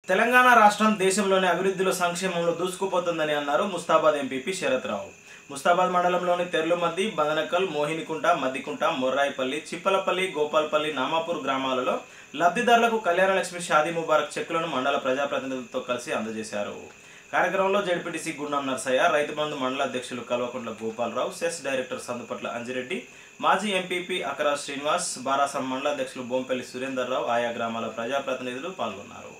తెలంగాణ రాష్ట్రం దేశంలోని అభివృద్ధిలో సంక్షేమంలో దూసుకుపోతుందని అన్నారు ముస్తాబాద్ ఎంపీపీ శరత్ రావు ముస్తాబాద్ మండలంలోని తెర్లుమద్ది బదనకల్ మోహినికుంట మద్దికుంట మొర్రాయిపల్లి చిప్పలపల్లి గోపాల్పల్లి నామాపూర్ గ్రామాలలో లబ్ధిదారులకు కళ్యాణలక్ష్మి షాదీ ముబారక్ చెక్కులను మండల ప్రజాప్రతినిధులతో కలిసి అందజేశారు కార్యక్రమంలో జడ్పీటీసీ గుండం నర్సయ్య రైతు బంధు మండల అధ్యక్షులు కల్వకుంట్ల గోపాలరావు సెస్ డైరెక్టర్ సందుపట్ల అంజిరెడ్డి మాజీ ఎంపీపీ అకరా శ్రీనివాస్ బారాసం మండల అధ్యక్షులు బొంపల్లి సురేందర్ రావు ఆయా గ్రామాల ప్రజాప్రతినిధులు పాల్గొన్నారు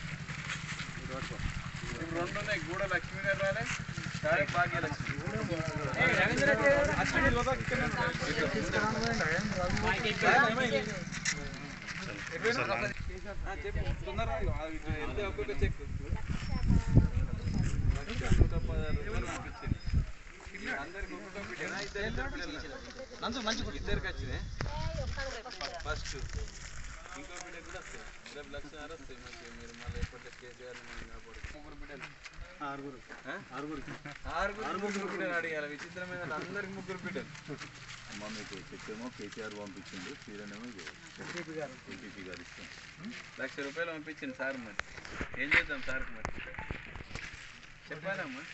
ఇప్పుడు రెండు ఉన్నాయి గూడ లక్ష్మీ గారు రాలే సాయి భాగ్యలక్ష్మి ఆ, చెప్పు తొందరగా ఇగో, ఆ, ఇటు వెళ్తే ఒక్కొక్క చెక్ నూట పదహారు రూపాయలు పంపించింది. అందరికి ఒక్కొక్క బిడ్డ. ఇద్దరు ఇద్దరు పిల్లలు. ఇద్దరికి వచ్చినాయి ఫస్ట్ ఇంకో బిడ్డ కూడా వస్తాయి రేపు లక్షన్నర వస్తాయి మంచిగా మీరు మళ్ళీ ఎప్పటికీ కేసీఆర్ ముగ్గురు బిడ్డలు ఆరుగురు ఆరుగురు ముగ్గురు బిడ్డలు అడిగారు విచిత్రమైన అందరికి ముగ్గురు బిడ్డలు అమ్మ మీకు చెప్పేమో కేటీఆర్ పంపించిండు చీరనేమో ఇది ఏపీపీ గారు ఇస్తాం లక్ష రూపాయలు పంపించింది సార్ మరి ఏం చేద్దాం సార్కి మరి చెప్పాలమ్మా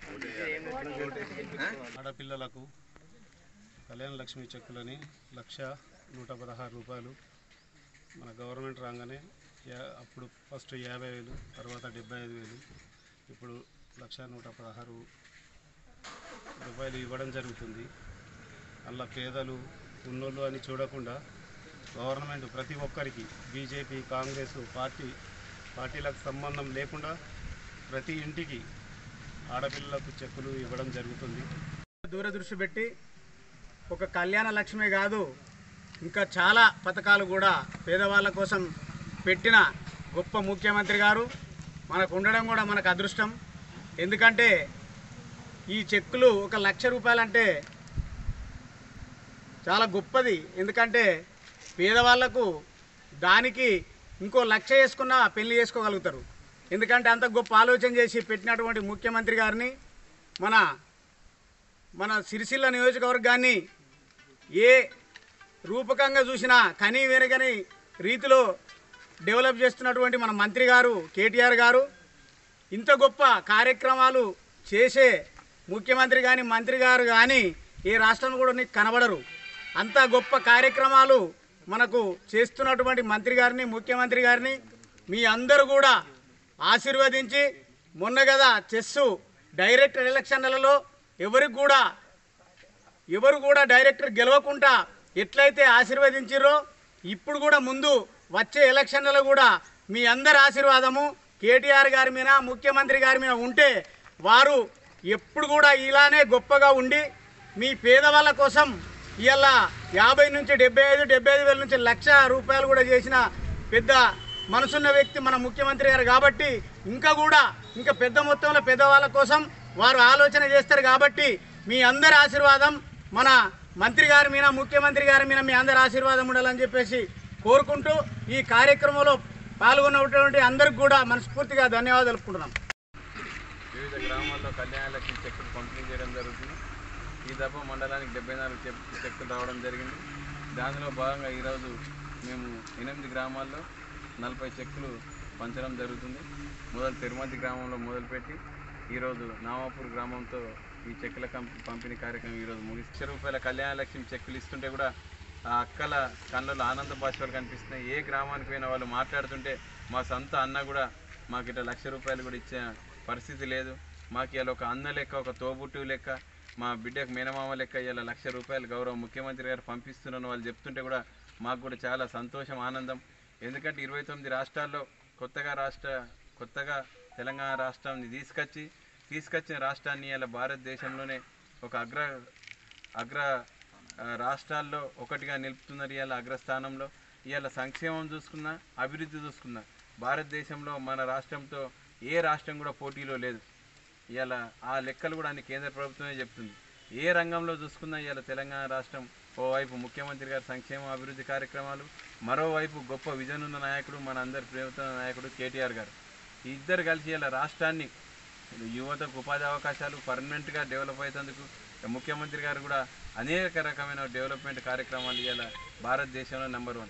ఆ? ఆడపిల్లలకు కళ్యాణ లక్ష్మి చెక్కులని లక్ష నూట పదహారు రూపాయలు మన గవర్నమెంట్ రాగానే యా- అప్పుడు ఫస్ట్ యాభై వేలు తర్వాత డెబ్బై ఐదు వేలు ఇప్పుడు లక్ష నూట పదహారు రూపాయలు ఇవ్వడం జరుగుతుంది అలా పేదలు ఉన్నోళ్ళు అని చూడకుండా గవర్నమెంట్ ప్రతి ఒక్కరికి బీజేపీ కాంగ్రెస్ పార్టీ పార్టీలకు సంబంధం లేకుండా ప్రతి ఇంటికి ఆడపిల్లలకు చెక్కులు ఇవ్వడం జరుగుతుంది దూరదృష్టి పెట్టి ఒక కళ్యాణ లక్ష్మి కాదు ఇంకా చాలా పథకాలు కూడా పేదవాళ్ళ కోసం పెట్టిన గొప్ప ముఖ్యమంత్రి గారు మనకు ఉండడం కూడా మనకు అదృష్టం ఎందుకంటే ఈ చెక్కులు ఒక లక్ష రూపాయలంటే చాలా గొప్పది ఎందుకంటే పేదవాళ్లకు దానికి ఇంకో లక్ష వేసుకున్నా పెళ్లి చేసుకోగలుగుతారు ఎందుకంటే అంత గొప్ప ఆలోచన చేసి పెట్టినటువంటి ముఖ్యమంత్రి గారిని మన మన సిరిసిల్ల నియోజకవర్గాన్ని ఏ రూపకంగా చూసినా కనీ వెరగని రీతిలో డెవలప్ చేస్తున్నటువంటి మన మంత్రి గారు కేటీఆర్ గారు ఇంత గొప్ప కార్యక్రమాలు చేసే ముఖ్యమంత్రి కానీ మంత్రి గారు కానీ ఏ రాష్ట్రంలో కూడా నీకు కనబడరు అంత గొప్ప కార్యక్రమాలు మనకు చేస్తున్నటువంటి మంత్రి గారిని ముఖ్యమంత్రి గారిని మీ అందరూ కూడా ఆశీర్వదించి మొన్న కదా చెస్సు డైరెక్ట్ ఎలక్షన్లలో ఎవరికి కూడా ఎవరు కూడా డైరెక్టర్ గెలవకుండా ఎట్లయితే ఆశీర్వదించిర్రో ఇప్పుడు కూడా ముందు వచ్చే ఎలక్షన్లలో కూడా మీ అందరి ఆశీర్వాదము కేటీఆర్ గారి మీద ముఖ్యమంత్రి గారి మీద ఉంటే వారు ఎప్పుడు కూడా ఇలానే గొప్పగా ఉండి మీ పేదవాళ్ళ కోసం ఇవాళ యాభై నుంచి డెబ్బై ఐదు డెబ్బై ఐదు వేల నుంచి లక్ష రూపాయలు కూడా చేసిన పెద్ద మనసున్న వ్యక్తి మన ముఖ్యమంత్రి గారు కాబట్టి ఇంకా కూడా ఇంకా పెద్ద మొత్తంలో పెద్దవాళ్ళ కోసం వారు ఆలోచన చేస్తారు కాబట్టి మీ అందరి ఆశీర్వాదం మన మంత్రి గారి మీద ముఖ్యమంత్రి గారి మీద మీ అందరి ఆశీర్వాదం ఉండాలని చెప్పేసి కోరుకుంటూ ఈ కార్యక్రమంలో పాల్గొన్నటువంటి అందరికి కూడా మనస్ఫూర్తిగా ధన్యవాదాలు తెలుపుకుంటున్నాం వివిధ గ్రామాల్లో కళ్యాణ లక్ష్మి చెక్కులు పంపిణీ చేయడం జరుగుతుంది ఈ దఫ మండలానికి డెబ్బై నాలుగు చెక్ చెక్కులు రావడం జరిగింది దానిలో భాగంగా ఈరోజు మేము ఎనిమిది గ్రామాల్లో నలభై చెక్కులు పంచడం జరుగుతుంది మొదలు తిరుమతి గ్రామంలో మొదలుపెట్టి ఈరోజు నామాపూర్ గ్రామంతో ఈ చెక్కుల కం- పంపిణీ కార్యక్రమం ఈరోజు ముగిసి లక్ష రూపాయల కళ్యాణ లక్ష్మి చెక్కులు ఇస్తుంటే కూడా ఆ అక్కల కళ్ళలో ఆనంద భాషలు కనిపిస్తున్నాయి ఏ గ్రామానికి పోయినా వాళ్ళు మాట్లాడుతుంటే మా సొంత అన్న కూడా మాకు ఇట్లా లక్ష రూపాయలు కూడా ఇచ్చే పరిస్థితి లేదు మాకు ఇలా ఒక అన్న లెక్క ఒక తోబుట్టు లెక్క మా బిడ్డకు మేనమామ లెక్క ఇలా లక్ష రూపాయలు గౌరవ ముఖ్యమంత్రి గారు పంపిస్తున్నాను వాళ్ళు చెప్తుంటే కూడా మాకు కూడా చాలా సంతోషం ఆనందం ఎందుకంటే ఇరవై తొమ్మిది రాష్ట్రాల్లో కొత్తగా రాష్ట్ర కొత్తగా తెలంగాణ రాష్ట్రాన్ని తీసుకొచ్చి తీసుకొచ్చిన రాష్ట్రాన్ని ఇలా భారతదేశంలోనే ఒక అగ్ర అగ్ర ఆ, రాష్ట్రాల్లో ఒకటిగా నిలుపుతున్నారు ఇవాళ అగ్రస్థానంలో ఇవాళ సంక్షేమం చూసుకున్నా అభివృద్ధి చూసుకున్నా భారతదేశంలో మన రాష్ట్రంతో ఏ రాష్ట్రం కూడా పోటీలో లేదు ఇవాళ ఆ లెక్కలు కూడా అన్ని కేంద్ర ప్రభుత్వమే చెప్తుంది ఏ రంగంలో చూసుకున్నా ఇవాళ తెలంగాణ రాష్ట్రం ఓవైపు ముఖ్యమంత్రి గారి సంక్షేమ అభివృద్ధి కార్యక్రమాలు మరోవైపు గొప్ప విజన్ ఉన్న నాయకుడు మన అందరి ప్రేమతో నాయకుడు కేటీఆర్ గారు ఈ ఇద్దరు కలిసి ఇలా రాష్ట్రాన్ని యువతకు ఉపాధి అవకాశాలు పర్మనెంట్గా డెవలప్ అయ్యేందుకు ముఖ్యమంత్రి గారు కూడా అనేక రకమైన డెవలప్మెంట్ కార్యక్రమాలు ఇవాళ భారతదేశంలో నెంబర్ వన్